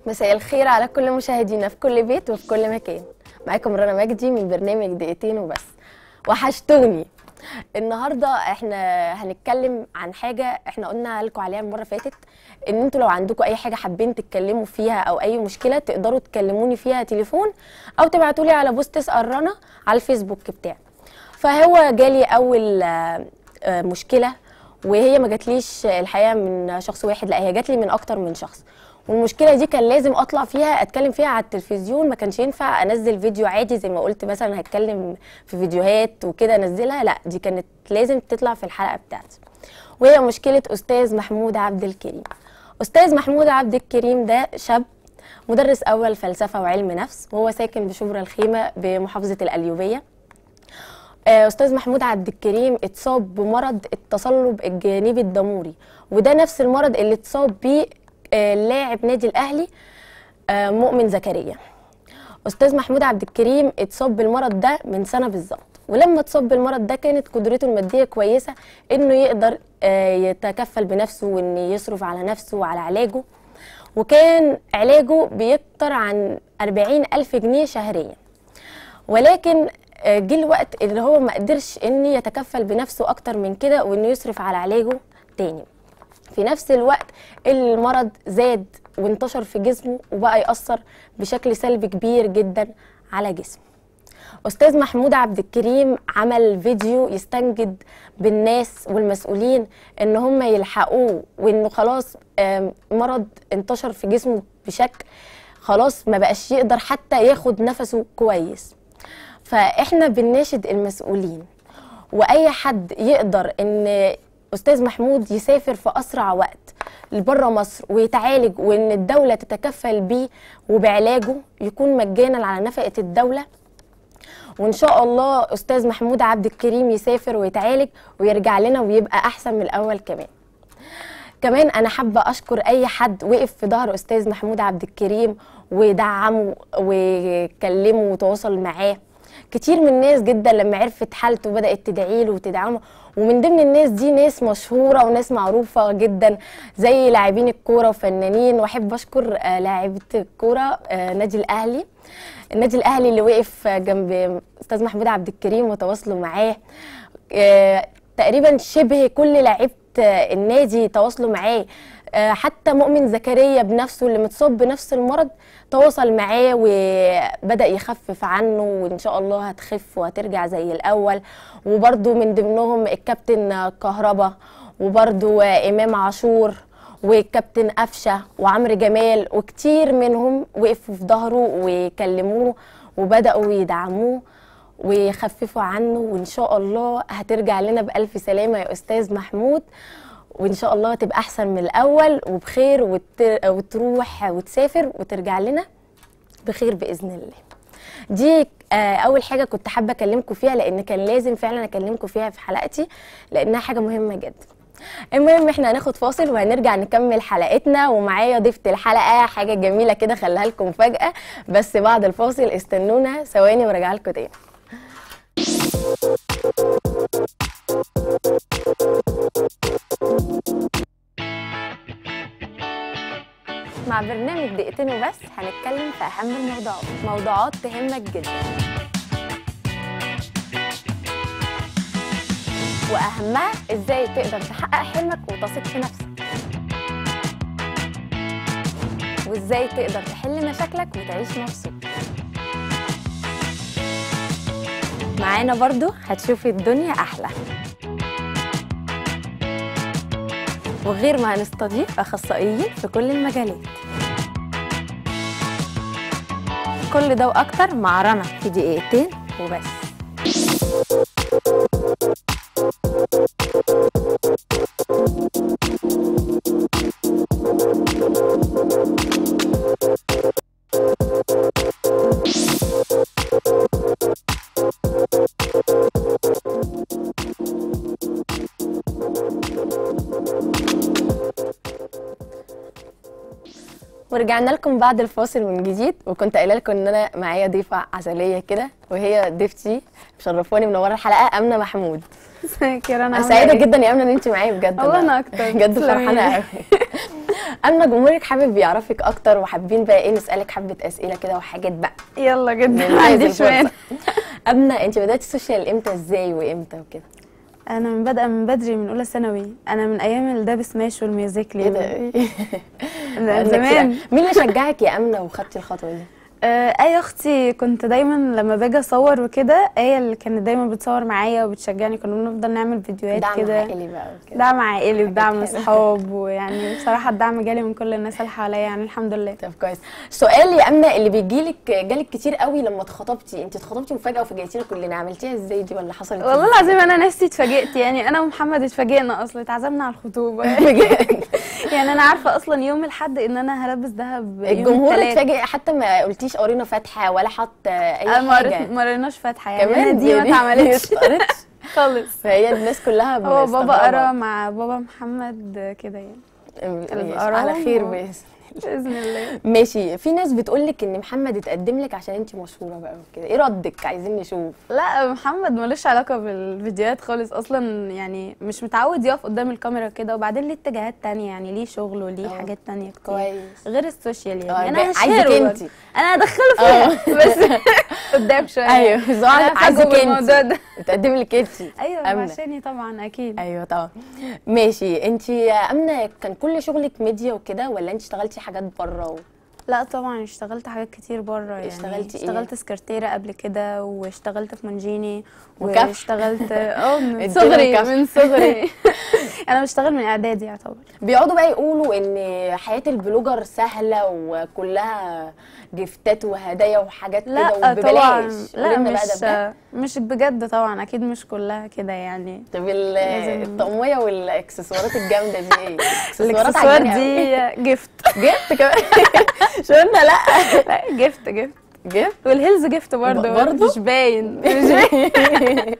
مساء الخير على كل مشاهدينا في كل بيت وفي كل مكان معاكم رنا مجدي من برنامج دقيقتين وبس وحشتوني النهارده احنا هنتكلم عن حاجه احنا قلنا لكم عليها المره اللي فاتت ان انتوا لو عندكم اي حاجه حابين تتكلموا فيها او اي مشكله تقدروا تكلموني فيها تليفون او تبعتوا لي على بوست اسال رنا على الفيسبوك بتاعي فهو جالي اول آه، آه، مشكله وهي ما جاتليش الحقيقه من شخص واحد لا هي جات لي من اكتر من شخص والمشكله دي كان لازم اطلع فيها اتكلم فيها على التلفزيون ما كانش ينفع انزل فيديو عادي زي ما قلت مثلا هتكلم في فيديوهات وكده انزلها لا دي كانت لازم تطلع في الحلقه بتاعتي وهي مشكله استاذ محمود عبد الكريم استاذ محمود عبد الكريم ده شاب مدرس اول فلسفه وعلم نفس وهو ساكن بشبرا الخيمه بمحافظه القليوبيه آه، استاذ محمود عبد الكريم اتصاب بمرض التصلب الجانبي الضموري وده نفس المرض اللي اتصاب بيه آه، لاعب نادي الاهلي آه، مؤمن زكريا استاذ محمود عبد الكريم اتصاب بالمرض ده من سنه بالظبط ولما اتصاب بالمرض ده كانت قدرته الماديه كويسه انه يقدر آه، يتكفل بنفسه وان يصرف على نفسه وعلى علاجه وكان علاجه بيكتر عن 40 ألف جنيه شهريا ولكن آه، جه الوقت اللي هو ما قدرش ان يتكفل بنفسه اكتر من كده وانه يصرف على علاجه تاني في نفس الوقت المرض زاد وانتشر في جسمه وبقى يأثر بشكل سلبي كبير جدا على جسمه استاذ محمود عبد الكريم عمل فيديو يستنجد بالناس والمسؤولين ان هم يلحقوه وانه خلاص آم، مرض انتشر في جسمه بشكل خلاص ما بقاش يقدر حتى ياخد نفسه كويس فاحنا بنناشد المسؤولين واي حد يقدر ان استاذ محمود يسافر في اسرع وقت لبره مصر ويتعالج وان الدوله تتكفل بيه وبعلاجه يكون مجانا على نفقه الدوله وان شاء الله استاذ محمود عبد الكريم يسافر ويتعالج ويرجع لنا ويبقى احسن من الاول كمان كمان انا حابه اشكر اي حد وقف في ظهر استاذ محمود عبد الكريم ودعمه وكلمه وتواصل معاه كتير من الناس جدا لما عرفت حالته بدات تدعي له وتدعمه ومن ضمن الناس دي ناس مشهوره وناس معروفه جدا زي لاعبين الكوره وفنانين واحب اشكر آه، لاعيبه الكوره آه، نادي الاهلي النادي الاهلي اللي وقف جنب استاذ محمود عبد الكريم وتواصلوا معاه آه، تقريبا شبه كل لعيبه آه، النادي تواصلوا معاه آه، حتى مؤمن زكريا بنفسه اللي متصاب بنفس المرض تواصل معاه وبدأ يخفف عنه وإن شاء الله هتخف وهترجع زي الأول وبرده من ضمنهم الكابتن كهربا وبرده إمام عاشور والكابتن قفشه وعمرو جمال وكتير منهم وقفوا في ظهره وكلموه وبداوا يدعموه ويخففوا عنه وان شاء الله هترجع لنا بالف سلامه يا استاذ محمود وان شاء الله تبقى احسن من الاول وبخير وت... وتروح وتسافر وترجع لنا بخير باذن الله دي آه، اول حاجه كنت حابه اكلمكم فيها لان كان لازم فعلا اكلمكم فيها في حلقتي لانها حاجه مهمه جدا المهم احنا هناخد فاصل وهنرجع نكمل حلقتنا ومعايا ضيفة الحلقة حاجة جميلة كده خليها لكم فجأة بس بعد الفاصل استنونا ثواني وراجع لكم تاني مع برنامج دقيقتين وبس هنتكلم في أهم الموضوعات موضوعات تهمك جدا وأهمها إزاي تقدر تحقق حلمك وتثق في نفسك وإزاي تقدر تحل مشاكلك وتعيش مبسوط معانا برضو هتشوفي الدنيا أحلى وغير ما هنستضيف أخصائيين في كل المجالات كل ده وأكتر مع رنا في دقيقتين وبس ورجعنا لكم بعد الفاصل من جديد وكنت قايله لكم ان انا معايا ضيفه عسليه كده وهي ضيفتي مشرفاني منوره الحلقه امنه محمود ازيك يا رنا انا عاملة سعيده إيه؟ جدا يا امنه ان انت معايا بجد والله أنا أكتر. بجد تسلمي فرحانه لي. قوي اما جمهورك حابب يعرفك اكتر وحابين بقى ايه نسالك حبه اسئله كده وحاجات بقى يلا جدا ما ننتهز عنديش الفرصة. مانع امنه انت بداتي السوشيال امتى ازاي وامتى وكده انا من بادئه من بدري من اولى ثانوي انا من ايام الداب سماش والميوزيكلي ايه ده من عندك زمان فكرة. مين اللي شجعك يا امنه وخدتي الخطوه دي آه، اي اختي كنت دايما لما باجي اصور وكده هي اللي كانت دايما بتصور معايا وبتشجعني كنا بنفضل نعمل فيديوهات دعم كده عائلي بقى وكده دعم عائلي ودعم حلوة. اصحاب ويعني بصراحه الدعم جالي من كل الناس اللي حواليا يعني الحمد لله طب كويس سؤال يا امنه اللي بيجيلك جالك كتير قوي لما اتخطبتي انت اتخطبتي مفاجاه وفاجئتينا كلنا عملتيها ازاي دي ولا حصلت والله العظيم انا نفسي اتفاجئت يعني انا ومحمد اتفاجئنا اصلا اتعزمنا على الخطوبه بجد يعني انا عارفه اصلا يوم الحد ان انا هلبس دهب يوم الجمهور التلات. اتفاجئ حتى ما قلتيش قرينا فاتحه ولا حط اي انا ما حاجه قريت- ما قريناش فاتحه يعني كمان أنا دي ما اتعملتش اتقرتش خالص فهي الناس كلها هو بابا مستغربة. قرا مع بابا محمد كده يعني ماشي، القراهم على خير و- باذن باذن الله ماشي في ناس بتقولك ان محمد اتقدم لك عشان انت مشهوره بقى وكده ايه ردك عايزين نشوف لا محمد ملوش علاقة بالفيديوهات خالص أصلا يعني مش متعود يقف قدام الكاميرا كده وبعدين ليه اتجاهات تانية يعني ليه شغل وليه اه. حاجات تانية كتير كويس غير السوشيال اه، يعني أنا بقى- هشهره عايزك برضه. انتي. أنا هدخله فيها بس قدام شوية ايوه بس هو أنا عايزك هفاجئه بالموضوع انت ده اتقدم لك انت أيوه أمنة. عشاني طبعا أكيد ايوه طبعا ماشي انت يا امنه كان كل شغلك ميديا وكده ولا انت اشتغلتي حاجات بره و... لا طبعا اشتغلت حاجات كتير بره يعني اشتغلتي ايه؟ اشتغلت سكرتيرة قبل كده واشتغلت في منجيني وكف. واشتغلت اه من ادينا صغري كف. من صغري انا بشتغل من اعدادي يعتبر بيقعدوا بقى يقولوا ان حياه البلوجر سهله وكلها جفتات وهدايا وحاجات كده لا طبعا وببلاش لا قولي لنا بقى ده بجد. مش مش بجد طبعا اكيد مش كلها كده يعني طب ال- لازم- الطقميه والاكسسوارات الجامده دي ايه؟ اكسسوارات الاكسسوار عجباني أوي. دي جفت جبت كمان شو قلنا لا لا جفت جفت جبت والهيلز جفت برضه برضه؟ مش باين مش باين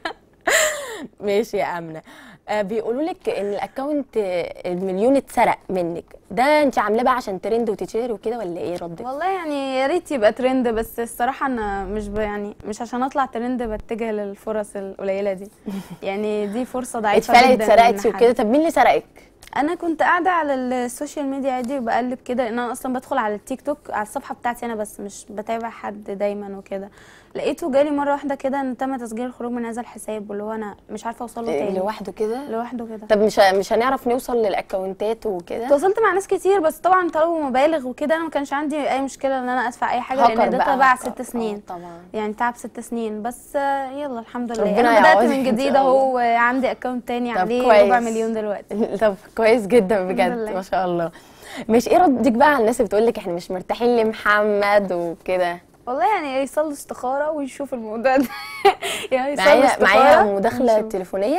ماشي يا امنه آه بيقولوا لك ان الاكونت آه، المليون اتسرق منك ده انت عاملاه بقى عشان ترند وتتشهر وكده ولا ايه ردك والله يعني يا ريت يبقى ترند بس الصراحه انا مش ب يعني مش عشان اطلع ترند بتجه للفرص القليله دي يعني دي فرصه ضعيفه اتفلقت جدا سرقتي إن حد- وكده طب مين اللي سرقك انا كنت قاعده على السوشيال ميديا عادي وبقلب كده لان انا اصلا بدخل على التيك توك على الصفحه بتاعتي انا بس مش بتابع حد دايما وكده لقيته جالي مره واحده كده ان تم تسجيل الخروج من هذا الحساب واللي هو انا مش عارفه اوصل له تاني لوحده كده لوحده كده طب مش مش هنعرف نوصل للاكونتات وكده تواصلت مع ناس كتير بس طبعا طلبوا مبالغ وكده انا ما كانش عندي اي مشكله ان انا ادفع اي حاجه هاكر لان ده بقى، تبع هاكر. ست سنين آه، طبعا يعني تعب ست سنين بس آه، يلا الحمد لله ربنا انا بدات يعوضك من إن جديد شاء اهو عندي اكونت تاني طب عليه كويس. ربع مليون دلوقتي طب كويس جدا بجد لله. ما شاء الله مش ايه ردك بقى على الناس اللي بتقول لك احنا مش مرتاحين لمحمد وكده والله يعني يصلي استخاره ويشوف الموضوع ده يعني يصلي معايا استخاره معايا مداخله ونشوف. تليفونيه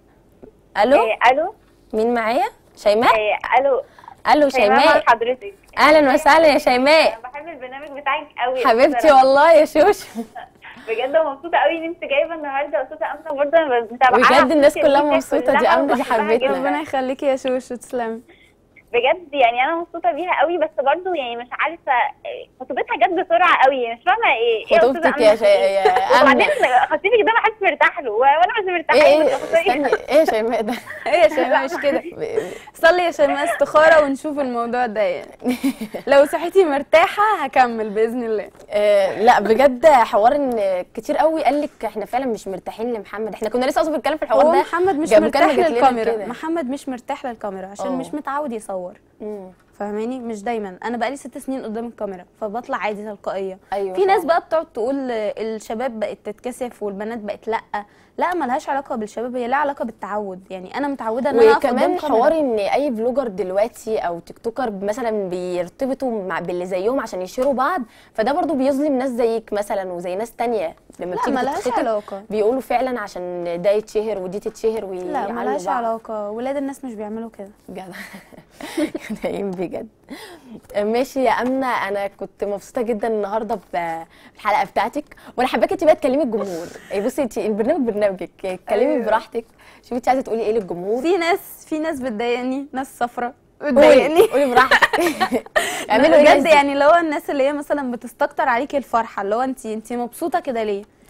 الو إيه الو مين معايا شيماء إيه الو الو شيماء شيماء حضرتك اهلا وسهلا يا شيماء انا بحب البرنامج بتاعك قوي حبيبتي والله يا شوش بجد مبسوطه قوي ان انت جايبه النهارده استاذه امنه برضه انا متابعاها بجد الناس على كلها السوشيال مبسوطة، دي كلها أمنة، دي وبحبها حبيبتنا. جداً. ربنا يخليكي يا شوش تسلمي بجد يعني انا مبسوطه بيها قوي بس برضه يعني مش عارفه إيه، خطوبتها جت بسرعه قوي مش فاهمه ايه ايه يا أستاذة خطوبتك يا أمنة شي... في إيه؟ يا وبعدين امنه خطيبك ده ما حدش مرتاح له وانا مش مرتاحه ايه له ايه شخصياً. استني ايه يا شيماء ده ايه يا شيماء مش كده صلي يا شيماء استخاره ونشوف الموضوع ده يعني لو صحيتي مرتاحه هكمل باذن الله آه، لا بجد حوار ان كتير قوي قال لك احنا فعلا مش مرتاحين لمحمد احنا كنا لسه اصلا بنتكلم في الحوار هو ده محمد مش جاب مرتاح مكالمة جات لنا للكاميرا كده. محمد مش مرتاح للكاميرا عشان اه. مش متعود يصور مم. فاهماني مش دايما انا بقالي ست سنين قدام الكاميرا فبطلع عادي تلقائيه أيوة في ناس فعلا. بقى بتقعد تقول الشباب بقت تتكسف والبنات بقت لا لا ملهاش علاقه بالشباب هي لها علاقه بالتعود يعني انا متعوده ان انا اقف قدام وكمان كاميرا. حوار ان اي بلوجر دلوقتي او تيك توكر مثلا بيرتبطوا مع باللي زيهم عشان يشيروا بعض فده برضو بيظلم ناس زيك مثلا وزي ناس تانية لما لا بتيجي ملهاش تتخطب علاقه بيقولوا فعلا عشان ده يتشهر ودي تتشهر لا ويعلوا ملهاش بعض. علاقه ولاد الناس مش بيعملوا كده جدع جدعين بجد ماشي يا امنه انا كنت مبسوطه جدا النهارده ب- بالحلقه بتاعتك وانا حباكي انت بقى تكلمي الجمهور إيه بصي انت البرنامج برنامجك اتكلمي أيوة. براحتك شوفي انت عايزه تقولي ايه للجمهور في ناس في ناس بتضايقني ناس صفرة قولي بتضايقني قولي براحتك اعملوا ايه بجد الناس دي؟ يعني اللي هو الناس اللي هي مثلا بتستكتر عليكي الفرحه اللي هو انت انت مبسوطه كده ليه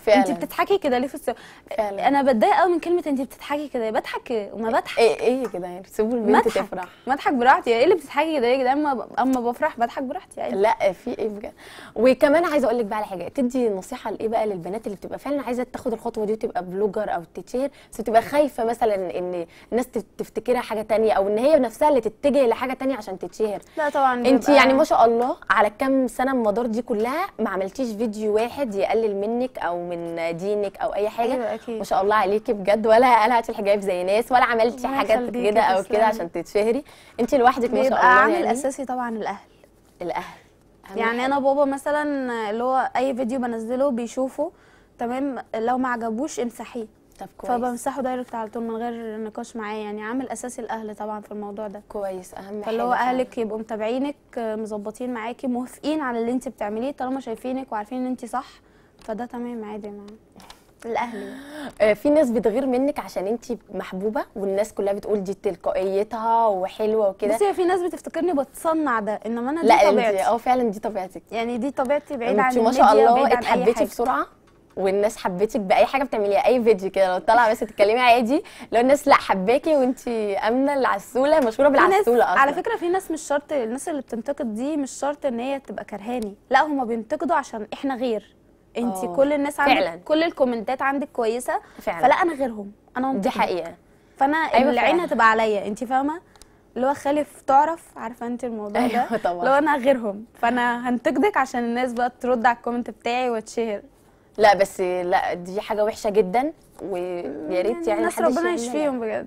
فعلا. انت بتضحكي كده ليه في الصور فعلا. انا بتضايق قوي من كلمه انت بتضحكي كده بضحك وما بضحك ايه ايه يا جدعان سيبوا البنت مضحك تفرح مضحك براحتي ايه اللي بتضحكي كده يا جدعان اما ب- اما بفرح بضحك براحتي عادي لا في ايه بجد وكمان عايزه اقول لك بقى على حاجه تدي نصيحه لايه بقى للبنات اللي بتبقى فعلا عايزه تاخد الخطوه دي وتبقى بلوجر او تتشهر بس بتبقى خايفه مثلا ان الناس تف- تفتكرها حاجه تانية او ان هي نفسها اللي تتجه لحاجه تانية عشان تتشهر لا طبعا انت بيبقى- يعني ما شاء الله على كام سنه المدار دي كلها ما عملتيش فيديو واحد يقلل منك او من دينك او اي حاجه أيوة أكيد. ما شاء الله عليكي بجد ولا قلعتي الحجاب زي ناس ولا عملتي الله حاجات يخليكي، كده او كده تسلمي. عشان تتشهري انت لوحدك ما شاء الله بيبقى عامل يعني اساسي طبعا الاهل الاهل أهم يعني حاجة. انا بابا مثلا اللي هو اي فيديو بنزله بيشوفه تمام لو ما عجبوش امسحيه طب كويس فبمسحه دايركت على طول من غير نقاش معاه يعني عامل اساسي الاهل طبعا في الموضوع ده كويس اهم فاللي هو حاجة فعلا. اهلك يبقوا متابعينك آه، مظبطين معاكي موافقين على اللي انت بتعمليه طالما شايفينك وعارفين ان انت صح فده تمام عادي مع الاهل يعني. آه، في ناس بتغير منك عشان انت محبوبه والناس كلها بتقول دي تلقائيتها وحلوه وكده بصي في ناس بتفتكرني بتصنع ده انما انا دي لا انت طبيعتي اه فعلا دي طبيعتك يعني دي طبيعتي بعيد عن انت ما شاء الميديا الله بعيد عن اي اتحبيتي حاجه بسرعه والناس حبتك باي حاجه بتعمليها اي فيديو كده لو طالعه بس تتكلمي عادي لو الناس لا حباكي وانت امنه العسوله مشهوره في ناس بالعسوله اصلا على فكره في ناس مش شرط الناس اللي بتنتقد دي مش شرط ان هي تبقى كرهاني لا هما بينتقدوا عشان احنا غير انت اه، كل الناس عندك فعلا. كل الكومنتات عندك كويسه فعلا. فلا انا غيرهم انا دي منتقدة. حقيقه فانا أيوة العين فعلا. هتبقى عليا انت فاهمه اللي هو خالف تعرف عارفه انت الموضوع ده أيوة طبعا. اللي هو انا غيرهم فانا هنتقدك عشان الناس بقى ترد على الكومنت بتاعي واتشهر لا بس لا دي حاجه وحشه جدا ويا ريت يعني الناس محدش ربنا يعملها. يشفيهم بجد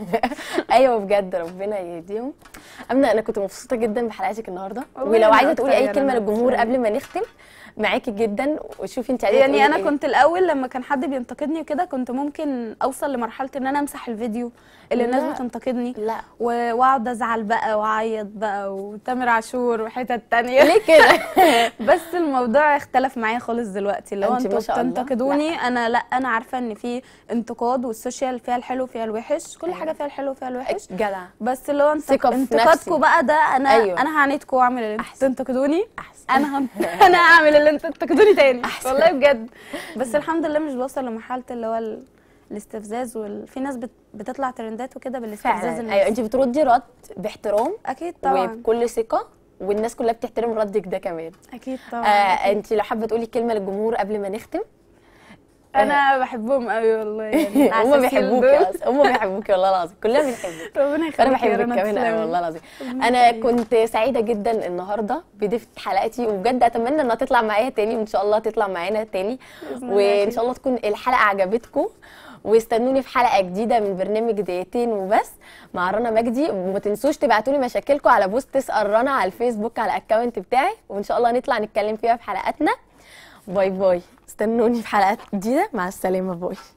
ايوه بجد ربنا يهديهم امنه انا كنت مبسوطه جدا بحلقتك النهارده والله ولو أنا عايزه أكتر تقولي اي يا كلمه رنا، للجمهور تسلمي. قبل ما نختم معاكي جدا وشوفي انت عايزه يعني تقولي انا إيه. كنت الاول لما كان حد بينتقدني وكده كنت ممكن اوصل لمرحله ان انا امسح الفيديو اللي الناس لا. بتنتقدني لا و- واقعد ازعل بقى واعيط بقى وتامر عاشور وحتت تانية ليه كده بس الموضوع اختلف معايا خالص دلوقتي اللي هو أنت ما انتوا شاء الله. بتنتقدوني انا لا انا عارفه ان في انتقاد والسوشيال فيها الحلو وفيها الوحش كل حاجه فيها الحلو وفيها الوحش جدع بس اللي هو انت ثقة في نفسي. انتقادكم بقى ده انا أيوة. أيوة. انا هعاندكم واعمل اللي انتوا أحسن. تنتقدوني احسن انا هم... انا هعمل اللي انتوا تنتقدوني تاني أحسن. والله بجد بس الحمد لله مش بوصل لمرحله اللي هو ال... الاستفزاز وال... في ناس بت... بتطلع ترندات وكده بالاستفزاز فعلا الناس ايوه انت بتردي رد باحترام اكيد طبعا وبكل ثقه والناس كلها بتحترم ردك ده كمان اكيد آه طبعا أكيد. انت لو حابه تقولي كلمه للجمهور قبل ما نختم انا بحبهم قوي والله يعني هم العساسيل بيحبوكي دول. اصلا هم بيحبوكي والله العظيم كلنا بنحبك ربنا يخليك انا يا بحبك رنا، كمان تسلمي. قوي والله العظيم ربنا انا يخليك. كنت سعيده جدا النهارده بضيفه حلقتي وبجد اتمنى انها تطلع معايا تاني وان شاء الله تطلع معانا تاني بإذن الله وان أكيد. شاء الله تكون الحلقه عجبتكم واستنوني في حلقه جديده من برنامج دقيقتين وبس مع رنا مجدي وما تنسوش تبعتوا لي مشاكلكم على بوست تسال رنا على الفيسبوك على الاكونت بتاعي وان شاء الله نطلع نتكلم فيها في حلقاتنا باي باي استنوني في حلقات جديده مع السلامه باي